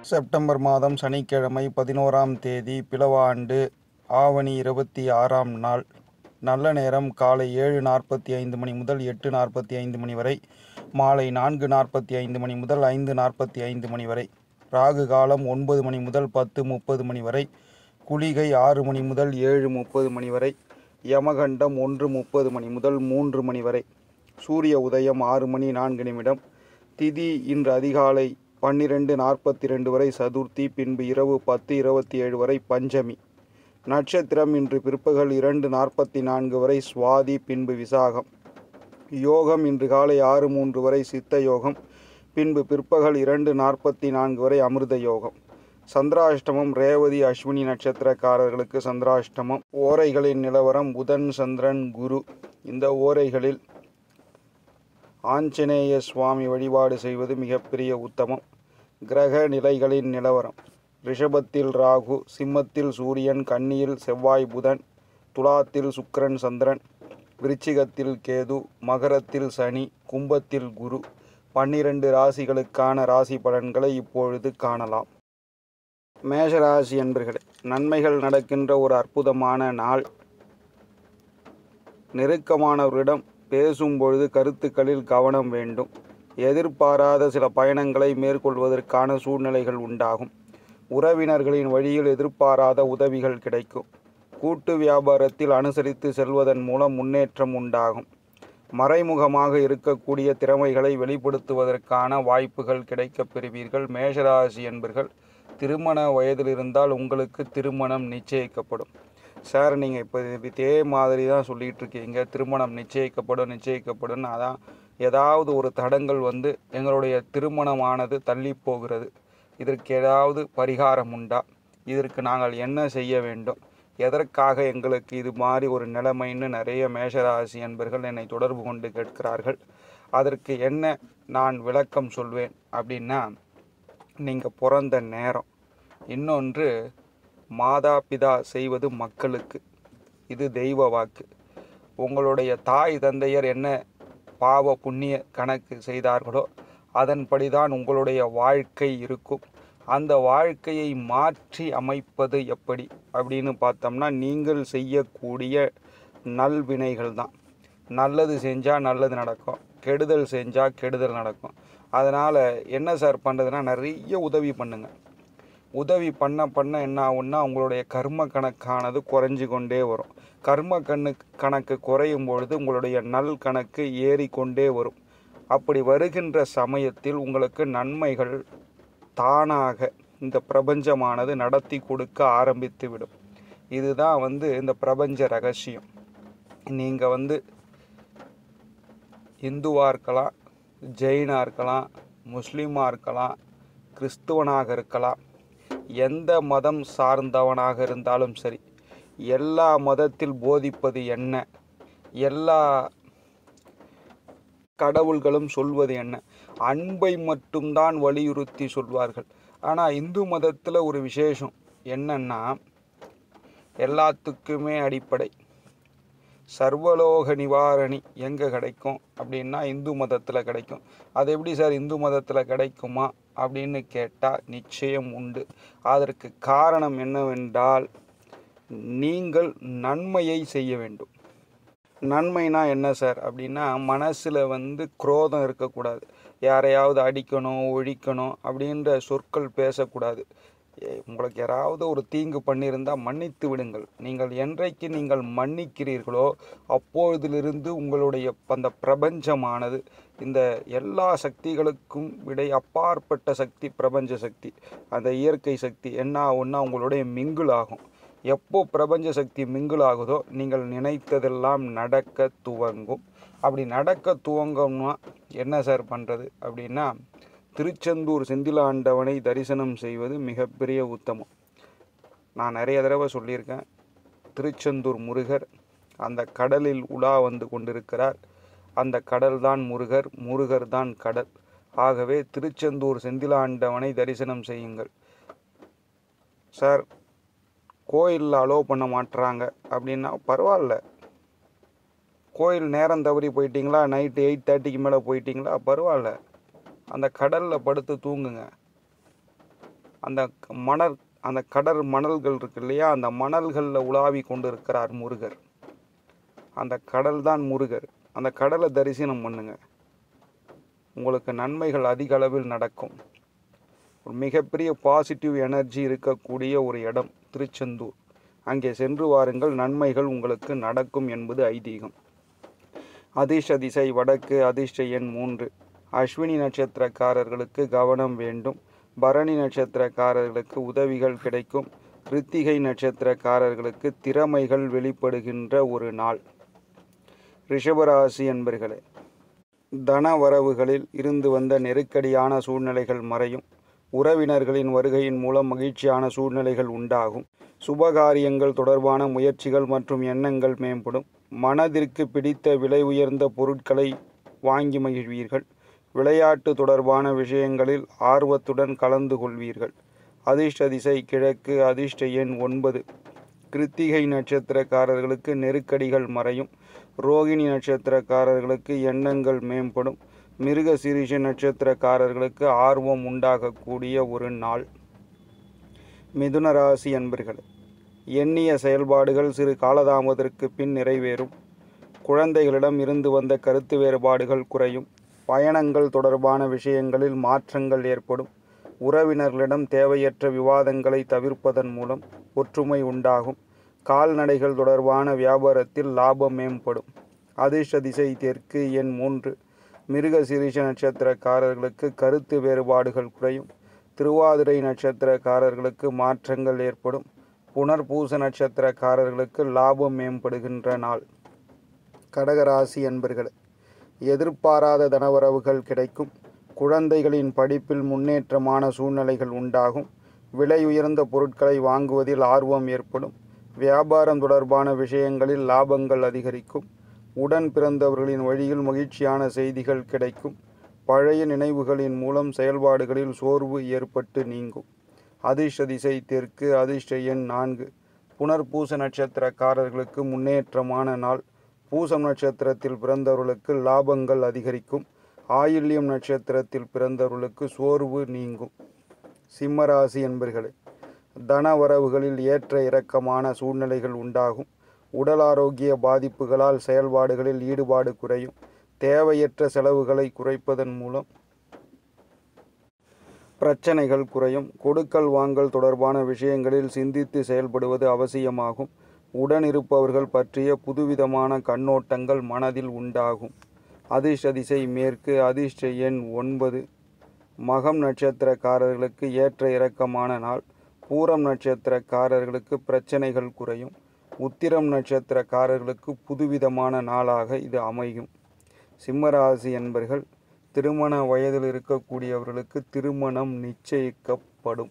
September மாதம் சனிக்கிழமை பதினோராம் தேதி பிலவ ஆண்டு ஆவணி இருபத்தி ஆறாம் நாள் நல்ல நேரம் காலை ஏழு நாற்பத்தி ஐந்து மணி முதல் எட்டு நாற்பத்தி ஐந்து மணி வரை மாலை நான்கு நாற்பத்தி ஐந்து மணி முதல் ஐந்து நாற்பத்தி ஐந்து மணி வரை ராகு காலம் ஒன்பது மணி முதல் பத்து முப்பது மணி வரை குளிகை ஆறு மணி முதல் ஏழு முப்பது மணி வரை யமகண்டம் ஒன்று முப்பது மணி முதல் மூன்று மணி வரை சூரிய உதயம் ஆறு மணி நான்கு நிமிடம் திதி இன்று அதிகாலை பன்னிரெண்டு நாற்பத்தி ரெண்டு வரை சதுர்த்தி பின்பு இரவு பத்து இருபத்தி ஏழு வரை பஞ்சமி நட்சத்திரம் இன்று பிற்பகல் இரண்டு நாற்பத்தி நான்கு வரை சுவாதி பின்பு விசாகம் யோகம் இன்று காலை ஆறு மூன்று வரை சித்த யோகம் பின்பு பிற்பகல் இரண்டு நாற்பத்தி நான்கு வரை அமிர்த யோகம் சந்திராஷ்டமம் ரேவதி அஸ்வினி நட்சத்திரக்காரர்களுக்கு சந்திராஷ்டமம் ஓரைகளின் நிலவரம் புதன் சந்திரன் குரு இந்த ஓரைகளில் ஆஞ்சநேய சுவாமி வழிபாடு செய்வது மிகப்பெரிய உத்தமம் கிரக நிலைகளின் நிலவரம் ரிஷபத்தில் ராகு சிம்மத்தில் சூரியன் கன்னியில் செவ்வாய் புதன் துலாத்தில் சுக்கிரன் சந்திரன் விருச்சிகத்தில் கேது மகரத்தில் சனி கும்பத்தில் குரு பன்னிரண்டு ராசிகளுக்கான ராசி பலன்களை இப்பொழுது காணலாம் மேஷராசி என்பர்களே நன்மைகள் நடக்கின்ற ஒரு அற்புதமான நாள் நெருக்கமானவரிடம் பேசும் பொழுது கருத்துக்களில் கவனம் வேண்டும் எதிர்பாராத சில பயணங்களை மேற்கொள்வதற்கான சூழ்நிலைகள் உண்டாகும் உறவினர்களின் வழியில் எதிர்பாராத உதவிகள் கிடைக்கும் கூட்டு வியாபாரத்தில் அனுசரித்து செல்வதன் மூலம் முன்னேற்றம் உண்டாகும் மறைமுகமாக இருக்கக்கூடிய திறமைகளை வெளிப்படுத்துவதற்கான வாய்ப்புகள் கிடைக்கப் பெறுவீர்கள் மேஷராசி என்பர்கள் திருமண வயதில் இருந்தால் உங்களுக்கு திருமணம் நிச்சயிக்கப்படும் சார் நீங்கள் இப்போ இதே மாதிரி தான் சொல்லிகிட்டு இருக்கீங்க திருமணம் நிச்சயிக்கப்படும் நிச்சயிக்கப்படும் அதான் ஏதாவது ஒரு தடங்கள் வந்து எங்களுடைய திருமணமானது தள்ளி போகிறது இதற்கு ஏதாவது பரிகாரம் உண்டா இதற்கு நாங்கள் என்ன செய்ய வேண்டும் எதற்காக எங்களுக்கு இது மாதிரி ஒரு நிலைமைன்னு நிறைய மேஷராசி என்பர்கள் என்னை தொடர்பு கொண்டு கேட்கிறார்கள் அதற்கு என்ன நான் விளக்கம் சொல்வேன் அப்படின்னா நீங்கள் பிறந்த நேரம் இன்னொன்று மாதா பிதா செய்வது மக்களுக்கு இது தெய்வ வாக்கு உங்களுடைய தாய் தந்தையர் என்ன பாவ புண்ணிய கணக்கு செய்தார்களோ அதன்படி தான் உங்களுடைய வாழ்க்கை இருக்கும் அந்த வாழ்க்கையை மாற்றி அமைப்பது எப்படி அப்படின்னு பார்த்தோம்னா நீங்கள் செய்யக்கூடிய நல்வினைகள் தான் நல்லது செஞ்சால் நல்லது நடக்கும் கெடுதல் செஞ்சால் கெடுதல் நடக்கும் அதனால் என்ன சார் பண்ணுறதுன்னா நிறைய உதவி பண்ணுங்கள் உதவி பண்ண பண்ண என்ன ஆகும்னா உங்களுடைய கர்ம கணக்கானது குறைஞ்சு கொண்டே வரும் கர்ம கண்ணு கணக்கு குறையும் பொழுது உங்களுடைய நல் கணக்கு ஏறிக்கொண்டே வரும் அப்படி வருகின்ற சமயத்தில் உங்களுக்கு நன்மைகள் தானாக இந்த பிரபஞ்சமானது நடத்தி கொடுக்க ஆரம்பித்து விடும் இதுதான் வந்து இந்த பிரபஞ்ச ரகசியம் நீங்கள் வந்து இந்துவாக இருக்கலாம் ஜெயினாக இருக்கலாம் முஸ்லீமாக இருக்கலாம் கிறிஸ்துவனாக இருக்கலாம் எந்த மதம் சார்ந்தவனாக இருந்தாலும் சரி எல்லா மதத்தில் போதிப்பது என்ன எல்லா கடவுள்களும் சொல்வது என்ன அன்பை மட்டும்தான் வலியுறுத்தி சொல்வார்கள் ஆனால் இந்து மதத்தில் ஒரு விசேஷம் என்னன்னா எல்லாத்துக்குமே அடிப்படை சர்வலோக நிவாரணி எங்கே கிடைக்கும் அப்படின்னா இந்து மதத்தில் கிடைக்கும் அது எப்படி சார் இந்து மதத்தில் கிடைக்குமா அப்படின்னு கேட்டால் நிச்சயம் உண்டு அதற்கு காரணம் என்னவென்றால் நீங்கள் நன்மையை செய்ய வேண்டும் நன்மைனா என்ன சார் அப்படின்னா மனசில் வந்து குரோதம் இருக்கக்கூடாது யாரையாவது அடிக்கணும் ஒழிக்கணும் அப்படின்ற சொற்கள் பேசக்கூடாது உங்களுக்கு யாராவது ஒரு தீங்கு பண்ணியிருந்தால் மன்னித்து விடுங்கள் நீங்கள் என்றைக்கு நீங்கள் மன்னிக்கிறீர்களோ அப்பொழுதிலிருந்து உங்களுடைய அந்த பிரபஞ்சமானது இந்த எல்லா சக்திகளுக்கும் விடை அப்பாற்பட்ட சக்தி பிரபஞ்ச சக்தி அந்த இயற்கை சக்தி என்ன ஆகும்னா உங்களுடைய மிங்கிள் ஆகும் எப்போ பிரபஞ்ச சக்தி மிங்கிள் ஆகுதோ நீங்கள் நினைத்ததெல்லாம் நடக்க துவங்கும் அப்படி நடக்க துவங்கம்னா என்ன சார் பண்ணுறது அப்படின்னா திருச்செந்தூர் செந்திலாண்டவனை தரிசனம் செய்வது மிகப்பெரிய உத்தமம் நான் நிறைய தடவை சொல்லியிருக்கேன் திருச்செந்தூர் முருகர் அந்த கடலில் உலா வந்து கொண்டிருக்கிறார் அந்த கடல் தான் முருகர் முருகர் தான் கடல் ஆகவே திருச்செந்தூர் செந்திலாண்டவனை தரிசனம் செய்யுங்கள் சார் கோயிலில் அலோவ் பண்ண மாட்டுறாங்க அப்படின்னா பரவாயில்ல கோயில் நேரம் தவறி போயிட்டீங்களா நைட்டு எயிட் தேர்ட்டிக்கு மேலே போயிட்டீங்களா பரவாயில்ல அந்த கடலில் படுத்து தூங்குங்க அந்த க- மணல் அந்த கடல் மணல்கள் இருக்கு இல்லையா அந்த மணல்களில் உலாவி கொண்டு இருக்கிறார் முருகர் அந்த கடல் தான் முருகர் அந்த கடலை தரிசனம் பண்ணுங்க உங்களுக்கு நன்மைகள் அதிக அளவில் நடக்கும் ஒரு மிகப்பெரிய பாசிட்டிவ் எனர்ஜி இருக்கக்கூடிய ஒரு இடம் திருச்செந்தூர் அங்கே சென்று வாருங்கள் நன்மைகள் உங்களுக்கு நடக்கும் என்பது ஐதீகம் அதிர்ஷ்ட திசை வடக்கு அதிர்ஷ்ட எண் மூன்று அஸ்வினி நட்சத்திரக்காரர்களுக்கு கவனம் வேண்டும் பரணி நட்சத்திரக்காரர்களுக்கு உதவிகள் கிடைக்கும் கிருத்திகை நட்சத்திரக்காரர்களுக்கு திறமைகள் வெளிப்படுகின்ற ஒரு நாள் ரிஷபராசி என்பர்களே தன வரவுகளில் இருந்து வந்த நெருக்கடியான சூழ்நிலைகள் மறையும் உறவினர்களின் வருகையின் மூலம் மகிழ்ச்சியான சூழ்நிலைகள் உண்டாகும் சுபகாரியங்கள் தொடர்பான முயற்சிகள் மற்றும் எண்ணங்கள் மேம்படும் மனதிற்கு பிடித்த விலை உயர்ந்த பொருட்களை வாங்கி மகிழ்வீர்கள் விளையாட்டு தொடர்பான விஷயங்களில் ஆர்வத்துடன் கலந்து கொள்வீர்கள் அதிர்ஷ்ட திசை கிழக்கு அதிர்ஷ்ட எண் ஒன்பது கிருத்திகை நட்சத்திரக்காரர்களுக்கு நெருக்கடிகள் மறையும் ரோகிணி நட்சத்திரக்காரர்களுக்கு எண்ணங்கள் மேம்படும் மிருக சிரீஷ நட்சத்திரக்காரர்களுக்கு ஆர்வம் உண்டாகக்கூடிய ஒரு நாள் மிதுன ராசி அன்பர்களே எண்ணிய செயல்பாடுகள் சிறு காலதாமதத்திற்கு பின் நிறைவேறும் குழந்தைகளிடம் இருந்து வந்த கருத்து வேறுபாடுகள் குறையும் பயணங்கள் தொடர்பான விஷயங்களில் மாற்றங்கள் ஏற்படும் உறவினர்களிடம் தேவையற்ற விவாதங்களை தவிர்ப்பதன் மூலம் ஒற்றுமை உண்டாகும் கால்நடைகள் தொடர்பான வியாபாரத்தில் லாபம் மேம்படும் அதிர்ஷ்ட திசை தெற்கு எண் மூன்று மிருக சிரீஷ நட்சத்திரக்காரர்களுக்கு கருத்து வேறுபாடுகள் குறையும் திருவாதிரை நட்சத்திரக்காரர்களுக்கு மாற்றங்கள் ஏற்படும் புனர்பூச நட்சத்திரக்காரர்களுக்கு லாபம் மேம்படுகின்ற நாள் கடகராசி என்பர்களே எதிர்பாராத தனவரவுகள் கிடைக்கும் குழந்தைகளின் படிப்பில் முன்னேற்றமான சூழ்நிலைகள் உண்டாகும் விலை உயர்ந்த பொருட்களை வாங்குவதில் ஆர்வம் ஏற்படும் வியாபாரம் தொடர்பான விஷயங்களில் லாபங்கள் அதிகரிக்கும் உடன் பிறந்தவர்களின் வழியில் மகிழ்ச்சியான செய்திகள் கிடைக்கும் பழைய நினைவுகளின் மூலம் செயல்பாடுகளில் சோர்வு ஏற்பட்டு நீங்கும் அதிர்ஷ்ட திசை தெற்கு அதிர்ஷ்ட எண் நான்கு புனர்பூச நட்சத்திரக்காரர்களுக்கு முன்னேற்றமான நாள் பூசம் நட்சத்திரத்தில் பிறந்தவர்களுக்கு லாபங்கள் அதிகரிக்கும் ஆயில்யம் நட்சத்திரத்தில் பிறந்தவர்களுக்கு சோர்வு நீங்கும் சிம்மராசி என்பர்களே தன வரவுகளில் ஏற்ற இறக்கமான சூழ்நிலைகள் உண்டாகும் உடல் ஆரோக்கிய பாதிப்புகளால் செயல்பாடுகளில் ஈடுபாடு குறையும் தேவையற்ற செலவுகளை குறைப்பதன் மூலம் பிரச்சனைகள் குறையும் கொடுக்கல் வாங்கல் தொடர்பான விஷயங்களில் சிந்தித்து செயல்படுவது அவசியமாகும் உடன் இருப்பவர்கள் பற்றிய புதுவிதமான கண்ணோட்டங்கள் மனதில் உண்டாகும் அதிர்ஷ்ட திசை மேற்கு அதிர்ஷ்ட எண் ஒன்பது மகம் நட்சத்திரக்காரர்களுக்கு ஏற்ற இறக்கமான நாள் பூரம் நட்சத்திரக்காரர்களுக்கு பிரச்சனைகள் குறையும் உத்திரம் நட்சத்திரக்காரர்களுக்கு புதுவிதமான நாளாக இது அமையும் சிம்மராசி என்பர்கள் திருமண வயதில் இருக்கக்கூடியவர்களுக்கு திருமணம் நிச்சயிக்கப்படும்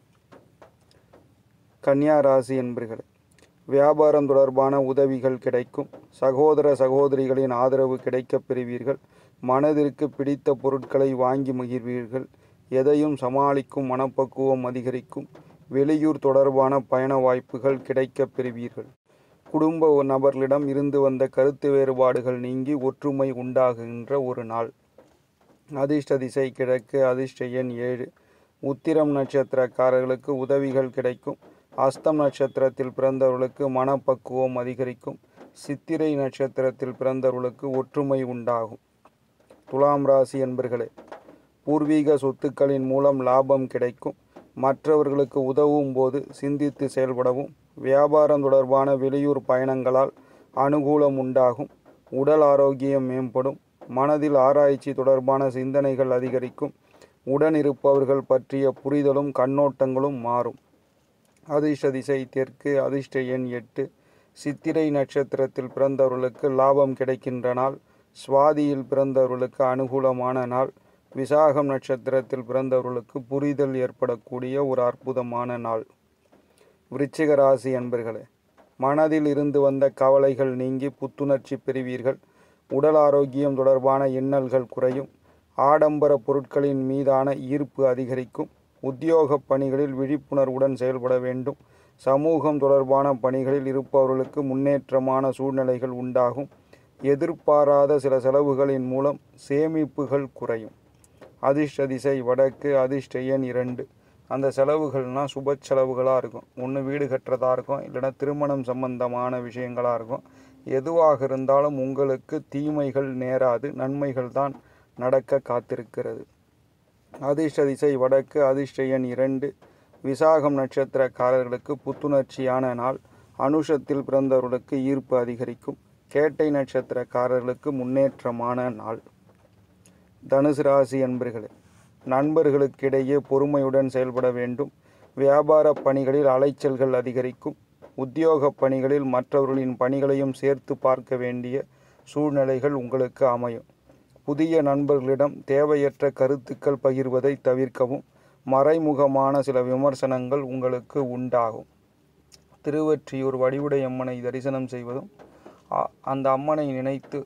கன்னியா ராசி என்பர்களே வியாபாரம் தொடர்பான உதவிகள் கிடைக்கும் சகோதர சகோதரிகளின் ஆதரவு கிடைக்கப் பெறுவீர்கள் மனதிற்கு பிடித்த பொருட்களை வாங்கி மகிழ்வீர்கள் எதையும் சமாளிக்கும் மனப்பக்குவம் அதிகரிக்கும் வெளியூர் தொடர்பான பயண வாய்ப்புகள் கிடைக்கப் பெறுவீர்கள் குடும்ப நபர்களிடம் இருந்து வந்த கருத்து வேறுபாடுகள் நீங்கி ஒற்றுமை உண்டாகுகின்ற ஒரு நாள் அதிர்ஷ்ட திசை கிழக்கு அதிர்ஷ்ட எண் ஏழு உத்திரம் நட்சத்திரக்காரர்களுக்கு உதவிகள் கிடைக்கும் அஸ்தம் நட்சத்திரத்தில் பிறந்தவர்களுக்கு மனப்பக்குவம் அதிகரிக்கும் சித்திரை நட்சத்திரத்தில் பிறந்தவர்களுக்கு ஒற்றுமை உண்டாகும் துலாம் ராசி என்பர்களே பூர்வீக சொத்துக்களின் மூலம் லாபம் கிடைக்கும் மற்றவர்களுக்கு உதவும் போது சிந்தித்து செயல்படவும் வியாபாரம் தொடர்பான வெளியூர் பயணங்களால் அனுகூலம் உண்டாகும் உடல் ஆரோக்கியம் மேம்படும் மனதில் ஆராய்ச்சி தொடர்பான சிந்தனைகள் அதிகரிக்கும் உடன் இருப்பவர்கள் பற்றிய புரிதலும் கண்ணோட்டங்களும் மாறும் அதிர்ஷ்ட திசை தெற்கு அதிர்ஷ்ட எண் எட்டு சித்திரை நட்சத்திரத்தில் பிறந்தவர்களுக்கு லாபம் கிடைக்கின்ற நாள் சுவாதியில் பிறந்தவர்களுக்கு அனுகூலமான நாள் விசாகம் நட்சத்திரத்தில் பிறந்தவர்களுக்கு புரிதல் ஏற்படக்கூடிய ஒரு அற்புதமான நாள் விருச்சிக ராசி அன்பர்களே மனதில் இருந்து வந்த கவலைகள் நீங்கி புத்துணர்ச்சி பெறுவீர்கள் உடல் ஆரோக்கியம் தொடர்பான எண்ணல்கள் குறையும் ஆடம்பர பொருட்களின் மீதான ஈர்ப்பு அதிகரிக்கும் உத்தியோக பணிகளில் விழிப்புணர்வுடன் செயல்பட வேண்டும் சமூகம் தொடர்பான பணிகளில் இருப்பவர்களுக்கு முன்னேற்றமான சூழ்நிலைகள் உண்டாகும் எதிர்பாராத சில செலவுகளின் மூலம் சேமிப்புகள் குறையும் அதிர்ஷ்ட திசை வடக்கு அதிர்ஷ்ட எண் இரண்டு அந்த செலவுகள்னால் சுப செலவுகளாக இருக்கும் ஒன்று வீடு கட்டுறதா இருக்கும் இல்லைன்னா திருமணம் சம்பந்தமான விஷயங்களாக இருக்கும் எதுவாக இருந்தாலும் உங்களுக்கு தீமைகள் நேராது நன்மைகள் தான் நடக்க காத்திருக்கிறது அதிர்ஷ்ட திசை வடக்கு அதிர்ஷ்ட எண் இரண்டு விசாகம் நட்சத்திரக்காரர்களுக்கு புத்துணர்ச்சியான நாள் அனுஷத்தில் பிறந்தவர்களுக்கு ஈர்ப்பு அதிகரிக்கும் கேட்டை நட்சத்திரக்காரர்களுக்கு முன்னேற்றமான நாள் தனுசு ராசி அன்பர்களே நண்பர்களுக்கிடையே பொறுமையுடன் செயல்பட வேண்டும் வியாபார பணிகளில் அலைச்சல்கள் அதிகரிக்கும் உத்தியோக பணிகளில் மற்றவர்களின் பணிகளையும் சேர்த்து பார்க்க வேண்டிய சூழ்நிலைகள் உங்களுக்கு அமையும் புதிய நண்பர்களிடம் தேவையற்ற கருத்துக்கள் பகிர்வதை தவிர்க்கவும் மறைமுகமான சில விமர்சனங்கள் உங்களுக்கு உண்டாகும் திருவற்றியூர் வடிவுடை அம்மனை தரிசனம் செய்வதும் அ- அந்த அம்மனை நினைத்து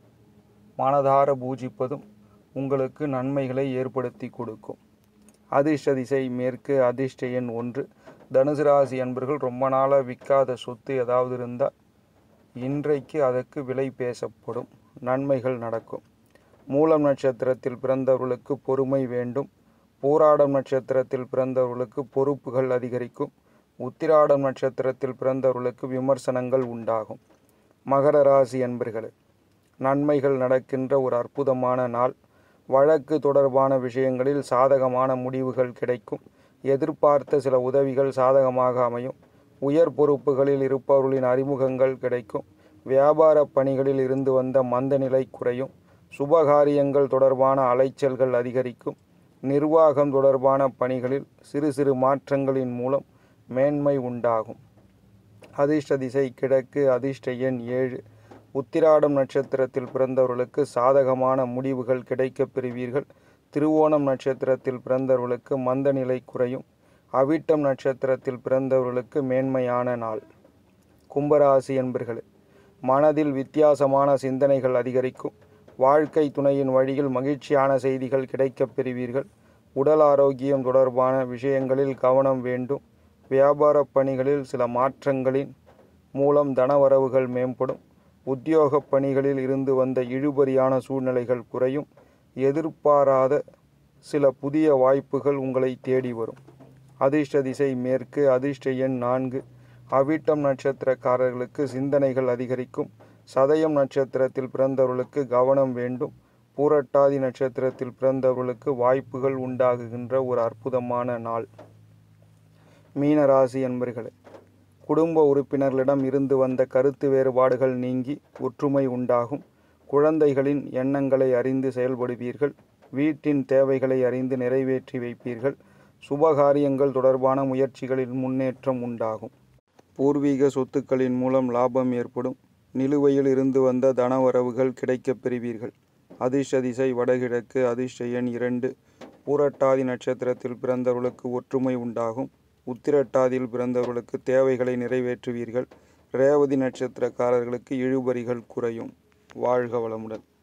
மனதார பூஜிப்பதும் உங்களுக்கு நன்மைகளை ஏற்படுத்தி கொடுக்கும் அதிர்ஷ்ட திசை மேற்கு அதிர்ஷ்ட எண் ஒன்று தனுசு ராசி அன்பர்கள் ரொம்ப நாளாக விற்காத சொத்து ஏதாவது இருந்தால் இன்றைக்கு அதற்கு விலை பேசப்படும் நன்மைகள் நடக்கும் மூலம் நட்சத்திரத்தில் பிறந்தவர்களுக்கு பொறுமை வேண்டும் பூராடம் நட்சத்திரத்தில் பிறந்தவர்களுக்கு பொறுப்புகள் அதிகரிக்கும் உத்திராடம் நட்சத்திரத்தில் பிறந்தவர்களுக்கு விமர்சனங்கள் உண்டாகும் மகர ராசி அன்பர்களே நன்மைகள் நடக்கின்ற ஒரு அற்புதமான நாள் வழக்கு தொடர்பான விஷயங்களில் சாதகமான முடிவுகள் கிடைக்கும் எதிர்பார்த்த சில உதவிகள் சாதகமாக அமையும் உயர் பொறுப்புகளில் இருப்பவர்களின் அறிமுகங்கள் கிடைக்கும் வியாபார பணிகளில் இருந்து வந்த மந்தநிலை குறையும் சுபகாரியங்கள் தொடர்பான அலைச்சல்கள் அதிகரிக்கும் நிர்வாகம் தொடர்பான பணிகளில் சிறு சிறு மாற்றங்களின் மூலம் மேன்மை உண்டாகும் அதிர்ஷ்ட திசை கிழக்கு அதிர்ஷ்ட எண் ஏழு உத்திராடம் நட்சத்திரத்தில் பிறந்தவர்களுக்கு சாதகமான முடிவுகள் கிடைக்கப் பெறுவீர்கள் திருவோணம் நட்சத்திரத்தில் பிறந்தவர்களுக்கு மந்த நிலை குறையும் அவிட்டம் நட்சத்திரத்தில் பிறந்தவர்களுக்கு மேன்மையான நாள் கும்பராசி என்பர்களே மனதில் வித்தியாசமான சிந்தனைகள் அதிகரிக்கும் வாழ்க்கை துணையின் வழியில் மகிழ்ச்சியான செய்திகள் கிடைக்கப் பெறுவீர்கள் உடல் ஆரோக்கியம் தொடர்பான விஷயங்களில் கவனம் வேண்டும் வியாபார பணிகளில் சில மாற்றங்களின் மூலம் தனவரவுகள் மேம்படும் உத்தியோக பணிகளில் இருந்து வந்த இழுபறியான சூழ்நிலைகள் குறையும் எதிர்பாராத சில புதிய வாய்ப்புகள் உங்களை தேடி வரும் அதிர்ஷ்ட திசை மேற்கு அதிர்ஷ்ட எண் நான்கு அவிட்டம் நட்சத்திரக்காரர்களுக்கு சிந்தனைகள் அதிகரிக்கும் சதயம் நட்சத்திரத்தில் பிறந்தவர்களுக்கு கவனம் வேண்டும் பூரட்டாதி நட்சத்திரத்தில் பிறந்தவர்களுக்கு வாய்ப்புகள் உண்டாகுகின்ற ஒரு அற்புதமான நாள் மீனராசி என்பர்களே குடும்ப உறுப்பினர்களிடம் இருந்து வந்த கருத்து வேறுபாடுகள் நீங்கி ஒற்றுமை உண்டாகும் குழந்தைகளின் எண்ணங்களை அறிந்து செயல்படுவீர்கள் வீட்டின் தேவைகளை அறிந்து நிறைவேற்றி வைப்பீர்கள் சுபகாரியங்கள் தொடர்பான முயற்சிகளில் முன்னேற்றம் உண்டாகும் பூர்வீக சொத்துக்களின் மூலம் லாபம் ஏற்படும் நிலுவையில் இருந்து வந்த தனவரவுகள் கிடைக்கப் பெறுவீர்கள் அதிர்ஷ்ட திசை வடகிழக்கு அதிர்ஷ்ட எண் இரண்டு பூரட்டாதி நட்சத்திரத்தில் பிறந்தவர்களுக்கு ஒற்றுமை உண்டாகும் உத்திரட்டாதியில் பிறந்தவர்களுக்கு தேவைகளை நிறைவேற்றுவீர்கள் ரேவதி நட்சத்திரக்காரர்களுக்கு இழுபறிகள் குறையும் வாழ்க வளமுடன்